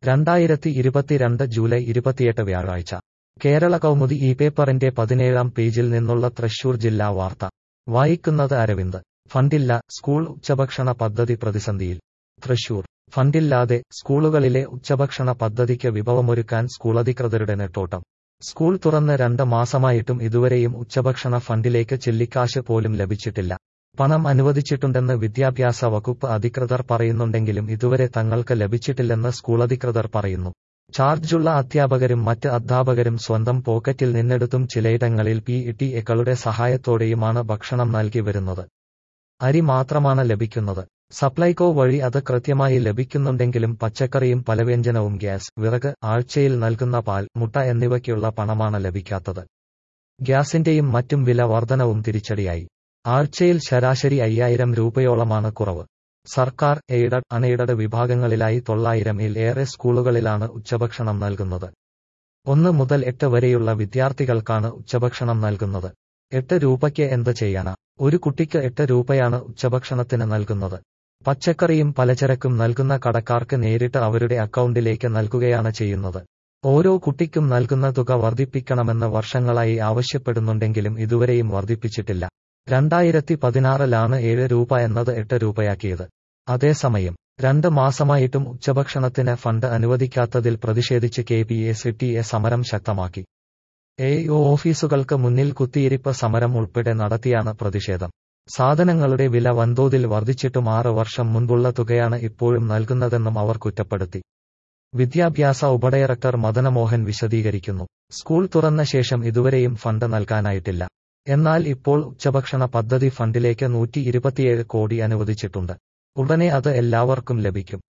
രണ്ടായിരത്തി ഇരുപത്തിരണ്ട് ജൂലൈ ഇരുപത്തിയെട്ട് വ്യാഴാഴ്ച കേരള കൗമുദി ഈ പേപ്പറിന്റെ പതിനേഴാം പേജിൽ നിന്നുള്ള തൃശൂർ ജില്ലാ വാർത്ത വായിക്കുന്നത് അരവിന്ദ് ഫണ്ടില്ല സ്കൂൾ ഉച്ചഭക്ഷണ പദ്ധതി പ്രതിസന്ധിയിൽ തൃശൂർ ഫണ്ടില്ലാതെ സ്കൂളുകളിലെ ഉച്ചഭക്ഷണ പദ്ധതിക്ക് വിഭവമൊരുക്കാൻ സ്കൂളധികൃതരുടെ നെട്ടോട്ടം സ്കൂൾ തുറന്ന് രണ്ട് മാസമായിട്ടും ഇതുവരെയും ഉച്ചഭക്ഷണ ഫണ്ടിലേക്ക് ചില്ലിക്കാശ് പോലും ലഭിച്ചിട്ടില്ല പണം അനുവദിച്ചിട്ടുണ്ടെന്ന് വിദ്യാഭ്യാസ വകുപ്പ് അധികൃതർ പറയുന്നുണ്ടെങ്കിലും ഇതുവരെ തങ്ങൾക്ക് ലഭിച്ചിട്ടില്ലെന്ന് സ്കൂളധികൃതർ പറയുന്നു ചാർജുള്ള അധ്യാപകരും മറ്റ് അധ്യാപകരും സ്വന്തം പോക്കറ്റിൽ നിന്നെടുത്തും ചിലയിടങ്ങളിൽ പി ടി എക്കളുടെ സഹായത്തോടെയുമാണ് ഭക്ഷണം നൽകി വരുന്നത് അരി മാത്രമാണ് ലഭിക്കുന്നത് സപ്ലൈകോ വഴി അത് കൃത്യമായി ലഭിക്കുന്നുണ്ടെങ്കിലും പച്ചക്കറിയും പലവ്യഞ്ജനവും ഗ്യാസ് വിറക് ആഴ്ചയിൽ നൽകുന്ന പാൽ മുട്ട എന്നിവയ്ക്കുള്ള പണമാണ് ലഭിക്കാത്തത് ഗ്യാസിന്റെയും മറ്റും വില വർധനവും തിരിച്ചടിയായി ആഴ്ചയിൽ ശരാശരി അയ്യായിരം രൂപയോളമാണ് കുറവ് സർക്കാർ എയ്ഡഡ് അൺഎയ്ഡഡ് വിഭാഗങ്ങളിലായി തൊള്ളായിരം ഇൽ ഏറെ സ്കൂളുകളിലാണ് ഉച്ചഭക്ഷണം നൽകുന്നത് ഒന്ന് മുതൽ എട്ട് വരെയുള്ള വിദ്യാർത്ഥികൾക്കാണ് ഉച്ചഭക്ഷണം നൽകുന്നത് എട്ട് രൂപയ്ക്ക് എന്ത് ചെയ്യാനാ ഒരു കുട്ടിക്ക് എട്ട് രൂപയാണ് ഉച്ചഭക്ഷണത്തിന് നൽകുന്നത് പച്ചക്കറിയും പലചരക്കും നൽകുന്ന കടക്കാർക്ക് നേരിട്ട് അവരുടെ അക്കൗണ്ടിലേക്ക് നൽകുകയാണ് ചെയ്യുന്നത് ഓരോ കുട്ടിക്കും നൽകുന്ന തുക വർദ്ധിപ്പിക്കണമെന്ന് വർഷങ്ങളായി ആവശ്യപ്പെടുന്നുണ്ടെങ്കിലും ഇതുവരെയും വർദ്ധിപ്പിച്ചിട്ടില്ല രണ്ടായിരത്തി പതിനാറിലാണ് ഏഴ് രൂപ എന്നത് എട്ട് രൂപയാക്കിയത് അതേസമയം രണ്ട് മാസമായിട്ടും ഉച്ചഭക്ഷണത്തിന് ഫണ്ട് അനുവദിക്കാത്തതിൽ പ്രതിഷേധിച്ച് കെ പി എ സിറ്റിയെ സമരം ശക്തമാക്കി എ ഓഫീസുകൾക്ക് മുന്നിൽ കുത്തിയിരിപ്പ് സമരം ഉൾപ്പെടെ നടത്തിയാണ് പ്രതിഷേധം സാധനങ്ങളുടെ വില വൻതോതിൽ വർദ്ധിച്ചിട്ടും ആറ് വർഷം മുൻപുള്ള തുകയാണ് ഇപ്പോഴും നൽകുന്നതെന്നും അവർ കുറ്റപ്പെടുത്തി വിദ്യാഭ്യാസ ഉപഡയറക്ടർ മദനമോഹൻ വിശദീകരിക്കുന്നു സ്കൂൾ തുറന്ന ശേഷം ഇതുവരെയും ഫണ്ട് നൽകാനായിട്ടില്ല എന്നാൽ ഇപ്പോൾ ഉച്ചഭക്ഷണ പദ്ധതി ഫണ്ടിലേക്ക് നൂറ്റി ഇരുപത്തിയേഴ് കോടി അനുവദിച്ചിട്ടുണ്ട് ഉടനെ അത് എല്ലാവർക്കും ലഭിക്കും